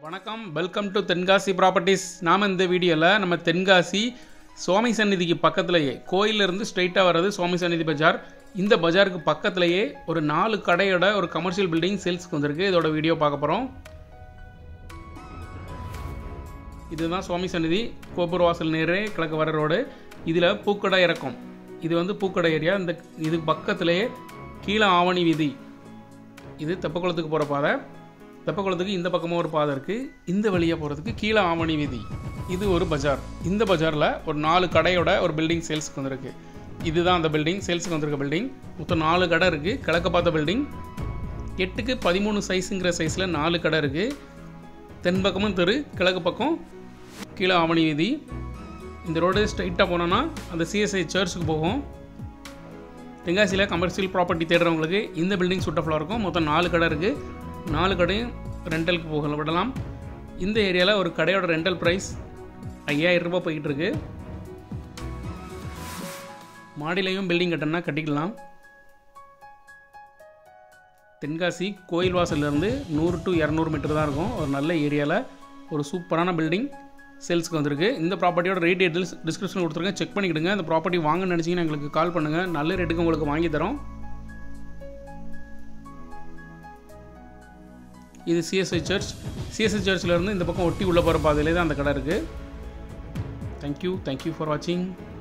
வணக்கம் welcome to Tenkasi properties நாம் இந்த வீடியோவில் நம்ம தென்காசி சுவாமி சந்நிதிக்கு பக்கத்துலேயே கோயிலிருந்து ஸ்ட்ரைட்டாக வர்றது சுவாமி சந்நிதி பஜார் இந்த பஜாருக்கு பக்கத்துலேயே ஒரு நாலு கடையோட ஒரு கமர்ஷியல் பில்டிங் சேல்ஸ்க்கு வந்திருக்கு இதோட வீடியோ பார்க்க போகிறோம் இதுதான் சுவாமி சந்நிதி கோபுர வாசல் நேரே கிழக்கு வர ரோடு இதில் பூக்கடை இறக்கம் இது வந்து பூக்கடை ஏரியா இந்த இது பக்கத்துலேயே கீழே ஆவணி வீதி இது தெப்பக்குளத்துக்கு போகிற பாதை தெப்பக்குளத்துக்கு இந்த பக்கமாக ஒரு பாதை இருக்குது இந்த வழியாக போகிறதுக்கு கீழே ஆவணி வீதி இது ஒரு பஜார் இந்த பஜாரில் ஒரு நாலு கடையோட ஒரு பில்டிங் சேல்ஸுக்கு வந்திருக்கு இதுதான் அந்த பில்டிங் சேல்ஸுக்கு வந்திருக்க பில்டிங் மொத்தம் நாலு கடை இருக்குது கிழக்க பார்த்த பில்டிங் எட்டுக்கு பதிமூணு சைஸுங்கிற சைஸில் நாலு கடை இருக்குது தென் பக்கமும் தெரு கிழக்கு பக்கம் கீழே ஆவணி வீதி இந்த ரோடு ஸ்ட்ரைட்டாக போனோன்னா அந்த சிஎஸ்ஐ சர்ச்சுக்கு போகும் தென்காசியில் கமர்ஷியல் ப்ராப்பர்ட்டி தேடுறவங்களுக்கு இந்த பில்டிங் சூட்டஃபுல்லாக இருக்கும் மொத்தம் நாலு கடை இருக்குது நாலு கடையும் ரெண்டலுக்கு போகல விடலாம் இந்த ஏரியாவில் ஒரு கடையோட ரெண்டல் ப்ரைஸ் ஐயாயிரம் ரூபாய் போயிட்டு இருக்கு மாடிலையும் பில்டிங் கட்டணும்னா கட்டிக்கலாம் தென்காசி கோயில் வாசல்லேருந்து நூறு டு இரநூறு மீட்டர் தான் இருக்கும் ஒரு நல்ல ஏரியாவில் ஒரு சூப்பரான பில்டிங் சேல்ஸ்க்கு வந்திருக்கு இந்த ப்ராப்பர்ட்டியோட ரேட் டீட்டெயில்ஸ் டிஸ்கிரிப்ஷன் கொடுத்துருக்கேன் செக் பண்ணிக்கிடுங்க இந்த ப்ராப்பர்ட்டி வாங்க நினச்சிங்கன்னா எங்களுக்கு கால் பண்ணுங்கள் நல்ல ரேட்டுக்கு உங்களுக்கு வாங்கி தரோம் இது சிஎஸ்ஐ சர்ச் சிஎஸ்ஐ சர்ச்சில் இருந்து இந்த பக்கம் ஒட்டி உள்ள போகிற பாதையிலே தான் அந்த கடை இருக்குது தேங்க்யூ தேங்க்யூ ஃபார் வாட்சிங்